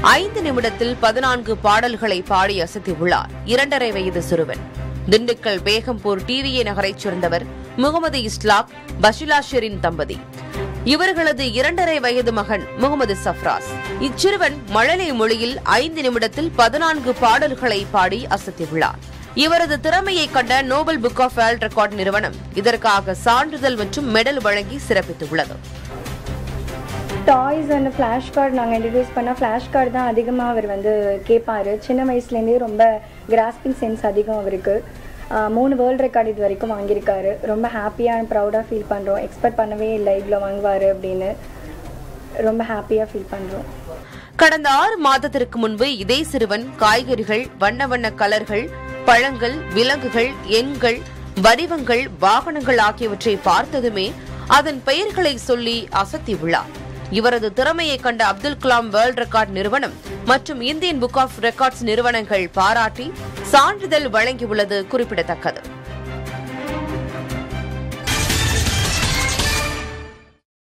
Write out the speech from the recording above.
ஐந்து நிமிடத்தில் பதினான்கு பாடல்களை பாடி அசத்தியுள்ளார் இரண்டரை வயது சிறுவன் திண்டுக்கல் பேகம்பூர் டிவிஏ நகரைச் சேர்ந்தவர் முகமது இஸ்லாக் பஷிலாஷரின் தம்பதி இவர்களது இரண்டரை வயது மகன் முகமது சஃப்ராஸ் இச்சிறுவன் மழலை மொழியில் ஐந்து நிமிடத்தில் பதினான்கு பாடல்களை பாடி அசத்தியுள்ளார் இவரது திறமையை கண்ட Nobel book of world record நிறுவனம் இதற்காக சான்றிதழ் மற்றும் மெடல் வழங்கி சிறப்பித்துள்ளது டாய்ஸ் அண்ட் ஃப்ளாஷ் கார்டு நாங்கள் இன்ட்ரடியூஸ் பண்ணால் ஃப்ளாஷ் கார்டு தான் அதிகமாக அவர் வந்து கேட்பார் சின்ன வயசுலேருந்தே ரொம்ப கிராஸ்பிங் சென்ஸ் அதிகம் அவருக்கு ஆஹ் மூணு வேர்ல்டு ரெக்கார்டு இது வரைக்கும் வாங்கியிருக்காரு ரொம்ப ஹாப்பியாக அண்ட் ப்ரௌடாக ஃபீல் பண்ணுறோம் எக்ஸ்பெக்ட் பண்ணவே இல்லை இவ்வளோ வாங்குவார் அப்படின்னு ரொம்ப ஹாப்பியாக ஃபீல் பண்ணுறோம் கடந்த ஆறு மாதத்திற்கு முன்பு இதே சிறுவன் காய்கறிகள் வண்ண வண்ண கலர்கள் பழங்கள் விலங்குகள் எண்கள் வடிவங்கள் வாகனங்கள் ஆகியவற்றை பார்த்ததுமே அதன் பெயர்களை சொல்லி அசத்தியுள்ளார் இவரது திறமையை கண்ட அப்துல் கலாம் வேர்ல்ட் ரெக்கார்ட் நிறுவனம் மற்றும் இந்தியன் புக் ஆஃப் ரெக்கார்ட்ஸ் நிறுவனங்கள் பாராட்டி சான்றிதழ் வழங்கியுள்ளது குறிப்பிடத்தக்கது